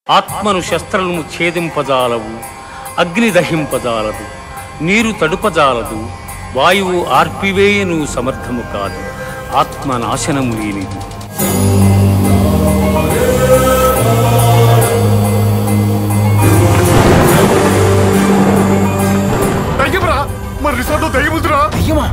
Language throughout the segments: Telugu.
ఆత్మను శస్త్రము ఛేదింపజాలవు అగ్ని దహింపజాలదు నీరు తడుపజాలదు వాయువు ఆర్పివేయను సమర్థము కాదు ఆత్మ నాశనము లేనిది దయ్యమరా మన రిసార్ట్ లో దయ్యం ఉందిరా దయ్యమా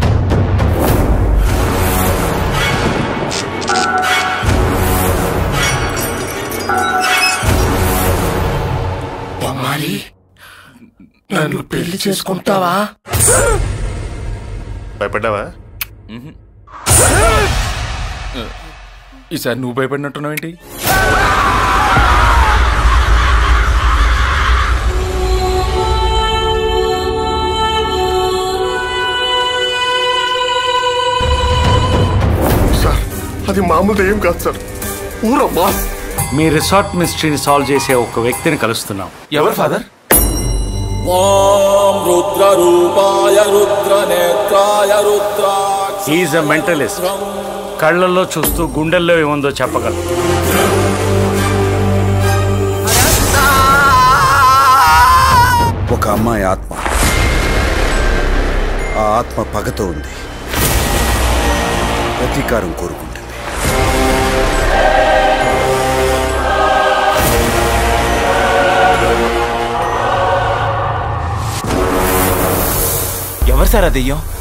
బొమ్మాలి నన్ను పెళ్లి చేసుకుంటావా భయపడ్డావా ఈసారి నువ్వు భయపడినట్టున్నావు ఏంటి సార్ అది మామూలు దయ్యం కాదు సార్ ఊర మాస్ మీ రిసార్ట్ మిస్టరీని సాల్వ్ చేసే ఒక వ్యక్తిని కలుస్తున్నాం ఎవరు ఫాదర్ ॐ रुद्ररूपाय रुद्रनेत्राय रुद्राक्ष ఈజ్ అ మెంటలిస్ట్ కళ్ళల్లో చూస్తూ గుండెల్లో ఏముందో చెప్పగలరు ఒక అమ్మాయి ఆత్మ ఆ ఆత్మ పగతో ఉంది ప్రతీకారం కోరుకుంటుంది ఎవరు సార్ ఆ దెయ్యం